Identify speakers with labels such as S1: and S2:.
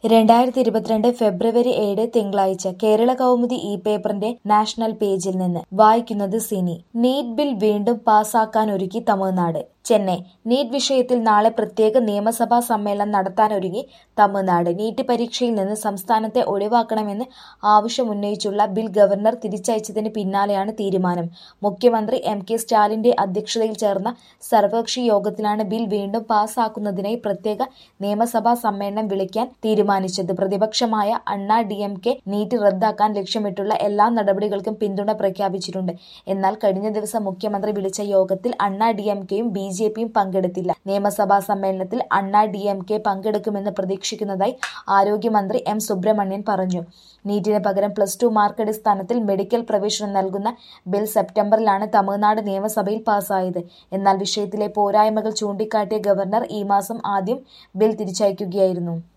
S1: രണ്ടായിരത്തി ഇരുപത്തിരണ്ട് ഫെബ്രുവരി ഏഴ് തിങ്കളാഴ്ച കേരള കൗമുദി ഇ പേപ്പറിന്റെ നാഷണൽ പേജിൽ നിന്ന് വായിക്കുന്നത് സിനി നീറ്റ് ബിൽ വീണ്ടും പാസാക്കാനൊരുക്കി തമിഴ്നാട് ചെന്നൈ നീറ്റ് വിഷയത്തിൽ നാളെ പ്രത്യേക നിയമസഭാ സമ്മേളനം നടത്താനൊരുങ്ങി തമിഴ്നാട് നീറ്റ് പരീക്ഷയിൽ നിന്ന് സംസ്ഥാനത്തെ ഒഴിവാക്കണമെന്ന് ആവശ്യമുന്നയിച്ചുള്ള ബിൽ ഗവർണർ തിരിച്ചയച്ചതിന് പിന്നാലെയാണ് തീരുമാനം മുഖ്യമന്ത്രി എം കെ സ്റ്റാലിന്റെ അധ്യക്ഷതയിൽ ചേർന്ന സർവകക്ഷി യോഗത്തിലാണ് ബിൽ വീണ്ടും പാസാക്കുന്നതിനായി പ്രത്യേക നിയമസഭാ സമ്മേളനം വിളിക്കാൻ തീരുമാനിച്ചത് പ്രതിപക്ഷമായ അണ്ണാ ഡി എം കെ നീറ്റ് റദ്ദാക്കാൻ ലക്ഷ്യമിട്ടുള്ള എല്ലാ നടപടികൾക്കും പിന്തുണ പ്രഖ്യാപിച്ചിട്ടുണ്ട് എന്നാൽ കഴിഞ്ഞ ദിവസം മുഖ്യമന്ത്രി വിളിച്ച യോഗത്തിൽ അണ്ണാ ഡി എം കെയും ബി ജെ പിയും പങ്കെടുത്തില്ല നിയമസഭാ സമ്മേളനത്തിൽ അണ്ണാ ഡി എം കെ പങ്കെടുക്കുമെന്ന് പ്രതീക്ഷിക്കുന്നതായി ആരോഗ്യമന്ത്രി എം സുബ്രഹ്മണ്യൻ പറഞ്ഞു നീറ്റിന് പകരം പ്ലസ് ടു മാർക്ക് അടിസ്ഥാനത്തിൽ മെഡിക്കൽ പ്രവേശനം നൽകുന്ന ബിൽ സെപ്റ്റംബറിലാണ് തമിഴ്നാട് നിയമസഭയിൽ പാസായത് എന്നാൽ വിഷയത്തിലെ പോരായ്മകൾ ചൂണ്ടിക്കാട്ടിയ ഗവർണർ ഈ മാസം ആദ്യം ബിൽ തിരിച്ചയക്കുകയായിരുന്നു